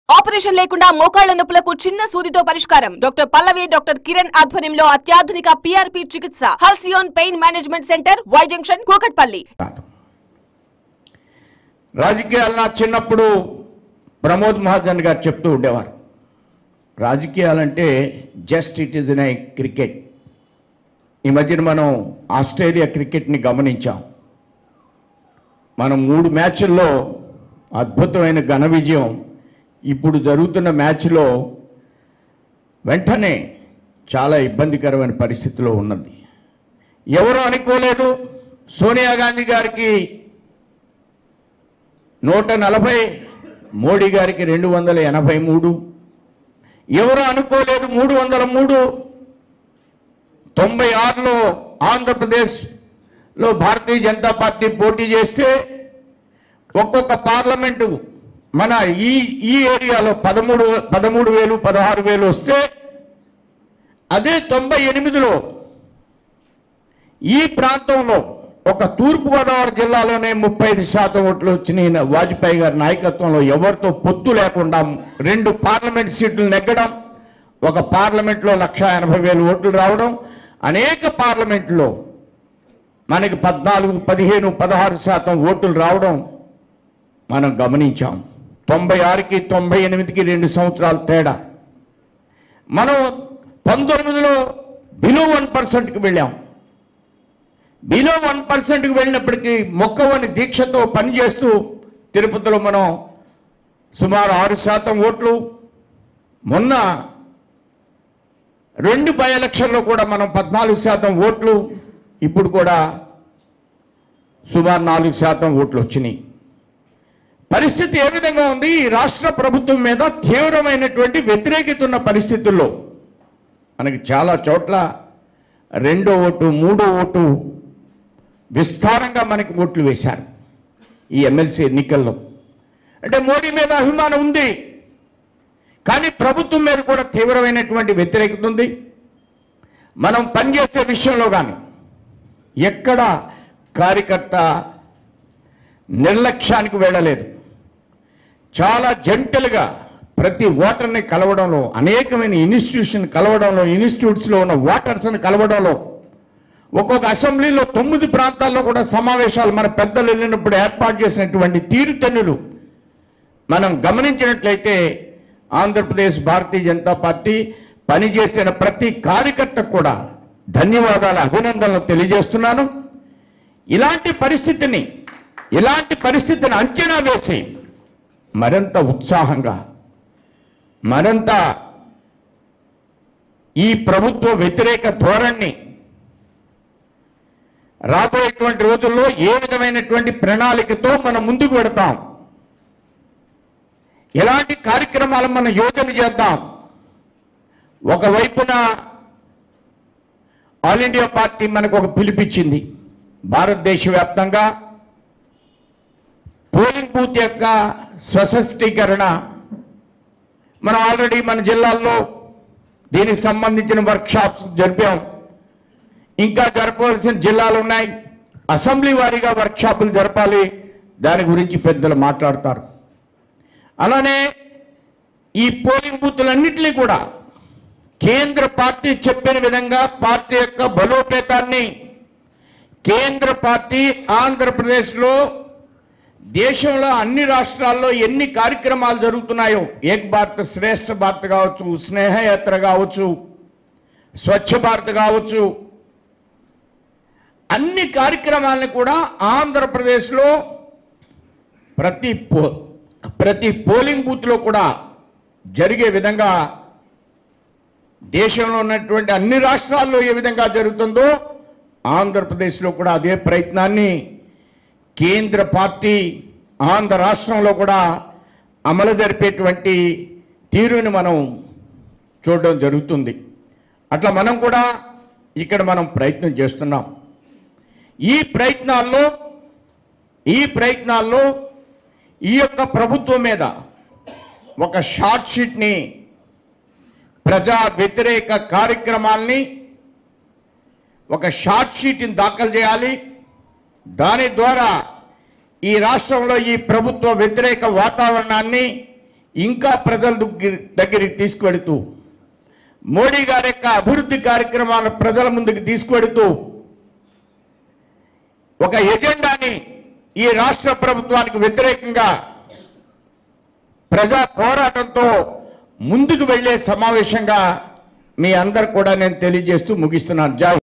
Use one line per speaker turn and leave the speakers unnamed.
operation లేకుండా మోకాళ్ల నొప్పులకు చిన్న సూదితో పరిష్కారం డాక్టర్ పల్లవి డాక్టర్ కిరణ్ ఆధ్వర్యంలో అత్యాధునిక పిఆర్పి చికిత్స Halcyon pain management centre Y junction Kukatpally
కాదు రాజకీయాలు నా చిన్నప్పుడు ప్రమోద్ మహాజన్ గారు చెప్తూ ఉండేవారు రాజకీయాలంటే just it is a cricket ఈ మధ్యన మనం ఆస్ట్రేలియా క్రికెట్ని గమనించాం మనం మూడు మ్యాచ్ల్లో అద్భుతమైన ఘన విజయం ఇప్పుడు జరుగుతున్న మ్యాచ్లో వెంటనే చాలా ఇబ్బందికరమైన పరిస్థితిలో ఉన్నది ఎవరు అనుకోలేదు సోనియా గాంధీ గారికి నూట నలభై మోడీ గారికి రెండు వందల ఎనభై మూడు ఎవరు అనుకోలేదు మూడు వందల మూడు తొంభై ఆరులో ఆంధ్రప్రదేశ్లో భారతీయ జనతా పార్టీ పోటీ చేస్తే ఒక్కొక్క పార్లమెంటు మన ఈ ఈ ఏరియాలో పదమూడు పదమూడు వేలు పదహారు వేలు వస్తే అదే తొంభై ఎనిమిదిలో ఈ ప్రాంతంలో ఒక తూర్పుగోదావరి జిల్లాలోనే ముప్పై ఐదు శాతం ఓట్లు వచ్చినాయి వాజ్పేయి గారి నాయకత్వంలో ఎవరితో పొత్తు లేకుండా రెండు పార్లమెంట్ సీట్లు నెగ్గడం ఒక పార్లమెంట్లో లక్ష ఎనభై వేలు ఓట్లు రావడం అనేక పార్లమెంట్లో మనకి పద్నాలుగు పదిహేను పదహారు శాతం ఓట్లు రావడం మనం గమనించాం తొంభై ఆరుకి తొంభై ఎనిమిదికి రెండు సంవత్సరాల తేడా మనం పంతొమ్మిదిలో బిలో వన్ పర్సెంట్కి వెళ్ళాం బిలో వన్ పర్సెంట్కి వెళ్ళినప్పటికీ మొక్కవని దీక్షతో పనిచేస్తూ తిరుపతిలో మనం సుమారు ఆరు శాతం ఓట్లు మొన్న రెండు బై ఎలక్షన్లో కూడా మనం పద్నాలుగు శాతం ఓట్లు ఇప్పుడు కూడా సుమారు నాలుగు శాతం ఓట్లు వచ్చినాయి పరిస్థితి ఏ విధంగా ఉంది ఈ రాష్ట్ర ప్రభుత్వం మీద తీవ్రమైనటువంటి వ్యతిరేకత ఉన్న పరిస్థితుల్లో మనకి చాలా చోట్ల రెండో ఓటు మూడో ఓటు విస్తారంగా మనకి ఓట్లు వేశారు ఈ ఎమ్మెల్సీ ఎన్నికల్లో అంటే మోడీ మీద అభిమానం ఉంది కానీ ప్రభుత్వం మీద కూడా తీవ్రమైనటువంటి వ్యతిరేకత ఉంది మనం పనిచేసే విషయంలో కానీ ఎక్కడ కార్యకర్త నిర్లక్ష్యానికి వెళ్ళలేదు చాలా జంటలుగా ప్రతి ఓటర్ని కలవడంలో అనేకమైన ఇన్స్టిట్యూషన్ కలవడంలో ఇన్స్టిట్యూట్స్లో ఉన్న ఓటర్స్ని కలవడంలో ఒక్కొక్క అసెంబ్లీలో తొమ్మిది ప్రాంతాల్లో కూడా సమావేశాలు మన పెద్దలు వెళ్ళినప్పుడు ఏర్పాటు చేసినటువంటి తీరుతెన్నులు మనం గమనించినట్లయితే ఆంధ్రప్రదేశ్ భారతీయ జనతా పార్టీ పనిచేసిన ప్రతి కార్యకర్తకు కూడా ధన్యవాదాలు అభినందనలు తెలియజేస్తున్నాను ఇలాంటి పరిస్థితిని ఇలాంటి పరిస్థితిని అంచనా వేసి మరింత ఉత్సాహంగా మరింత ఈ ప్రభుత్వ వ్యతిరేక ధోరణి రాబోయేటువంటి రోజుల్లో ఏ విధమైనటువంటి ప్రణాళికతో మనం ముందుకు పెడతాం ఎలాంటి కార్యక్రమాలు మనం యోజన చేద్దాం ఒకవైపున ఆల్ ఇండియా పార్టీ మనకు ఒక పిలిపించింది భారతదేశ వ్యాప్తంగా పోలింగ్ బూత్ యొక్క స్వశస్టీకరణ మనం ఆల్రెడీ మన జిల్లాల్లో దీనికి సంబంధించిన వర్క్షాప్స్ జరిపాం ఇంకా జరపవలసిన జిల్లాలు ఉన్నాయి అసెంబ్లీ వారీగా వర్క్షాపులు జరపాలి దాని గురించి పెద్దలు మాట్లాడతారు అలానే ఈ పోలింగ్ బూతులన్నింటినీ కూడా కేంద్ర పార్టీ చెప్పిన విధంగా పార్టీ యొక్క బలోపేతాన్ని కేంద్ర పార్టీ ఆంధ్రప్రదేశ్లో దేశంలో అన్ని రాష్ట్రాల్లో ఎన్ని కార్యక్రమాలు జరుగుతున్నాయో ఏక్ భారత్ శ్రేష్ఠ భారత్ కావచ్చు స్నేహయాత్ర కావచ్చు స్వచ్ఛ భారత్ కావచ్చు అన్ని కార్యక్రమాలను కూడా ఆంధ్రప్రదేశ్లో ప్రతి పో ప్రతి పోలింగ్ బూత్లో కూడా జరిగే విధంగా దేశంలో ఉన్నటువంటి అన్ని రాష్ట్రాల్లో ఏ విధంగా జరుగుతుందో ఆంధ్రప్రదేశ్లో కూడా అదే ప్రయత్నాన్ని కేంద్ర పార్టీ ఆంధ్ర రాష్ట్రంలో కూడా అమలు జరిపేటువంటి తీరుని మనం చూడడం జరుగుతుంది అట్లా మనం కూడా ఇక్కడ మనం ప్రయత్నం చేస్తున్నాం ఈ ప్రయత్నాల్లో ఈ ప్రయత్నాల్లో ఈ యొక్క ప్రభుత్వం మీద ఒక షార్ట్ షీట్ని ప్రజా వ్యతిరేక కార్యక్రమాల్ని ఒక షార్ట్ షీట్ని దాఖలు చేయాలి దాని ద్వారా ఈ రాష్ట్రంలో ఈ ప్రభుత్వ వ్యతిరేక వాతావరణాన్ని ఇంకా ప్రజల దగ్గర- దగ్గరికి తీసుకువెడుతూ మోడీ గారి యొక్క అభివృద్ధి కార్యక్రమాలను ప్రజల ముందుకు తీసుకువెడుతూ ఒక ఎజెండాని ఈ రాష్ట్ర ప్రభుత్వానికి వ్యతిరేకంగా ప్రజా పోరాటంతో ముందుకు వెళ్ళే సమావేశంగా మీ అందరు కూడా నేను తెలియజేస్తూ ముగిస్తున్నాను జై